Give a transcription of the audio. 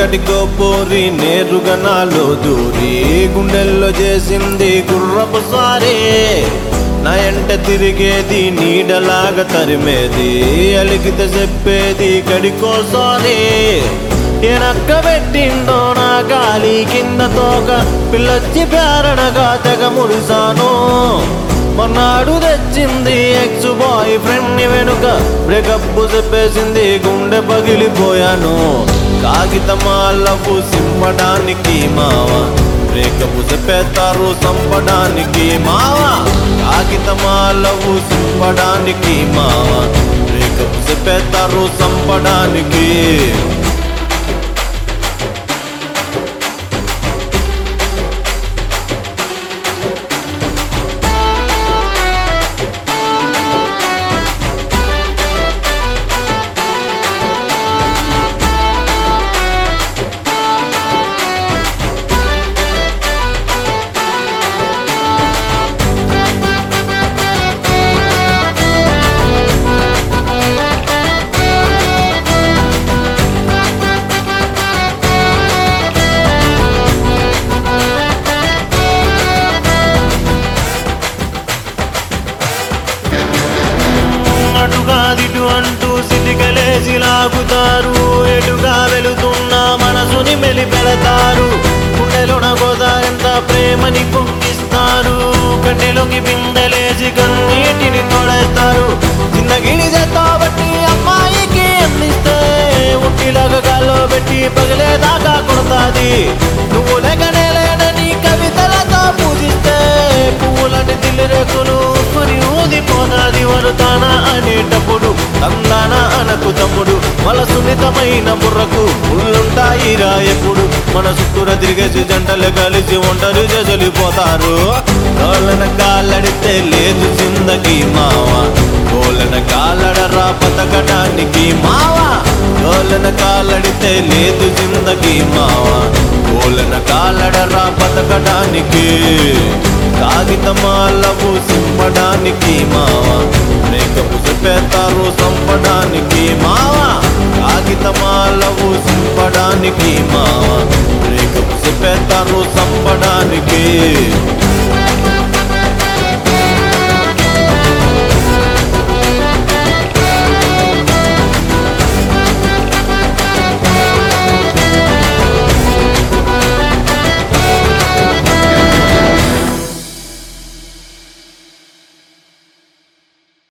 ఎక్కడికో పోరి నేరుగా నాలో దూరి గుండెల్లో చేసింది గుర్రపు సారే నా ఎంట తిరిగేది నీడలాగా తరిమేది అలిగితే చెప్పేది గడికోసారి ఎనక్క పెట్టిండో నా గాలి కింద తోక పిల్లొచ్చి పేరడగా తెగ మురిసాను మొన్నాడు తెచ్చింది ఎక్స్ బాయ్ ఫ్రెండ్ ని వెనుక బ్రేకప్ చెప్పేసింది గుండె పగిలిపోయాను కాగితమాలపు సింపడానికి మావా బ్రేకప్ చెప్పేస్తారు సంపడానికి మావా కాగితమాలవు సింపడానికి మావా బ్రేకప్ చెప్పేస్తారు సంపడానికి అటుగా దిటు అంటూ సిటికలేసి లాగుతారు ఎటుగా వెళుతున్న మనసుని మెలిపెడతారు గుండెలోన గోదారెంత ప్రేమని పొంగిస్తారు కన్నెలోకి బిందెలేసి కన్నీటిని తొడేస్తారు జిందగిని చేస్తాబట్టి అమ్మాయికి అందిస్తే ఉట్టిలాగా గాల్లో పెట్టి పగిలేదాకా కొడతాది నువ్వు లేకనే లేనని కవితలతో పూజిస్తే పువ్వులని దిల్లి రేకులు కొని ఊదిపోనాది వరుతాన అనేటప్పుడు తందాన అనకు తమ్ముడు మన సున్నితమైన బుర్రకు ఉళ్ళుంటాయి రా ఎప్పుడు మన చుట్టూర తిరిగేసి జంటలు కలిసి ఒంటరి జజలిపోతారు గోలన కాళ్ళడితే లేదు జిందగీ మావా గోలన కాళ్ళడరా బతకడానికి మావా గోలన కాళ్ళడితే లేదు జిందగీ మావా గోలన కాళ్ళడరా బతకడానికి కాగితమాలవు సింపడానికి మావా మేకపు చెప్పేస్తారు సంపడానికి మావా కాగితమాలవు సింపడానికి మావా మేకపు చెప్పేస్తారు సంపడానికి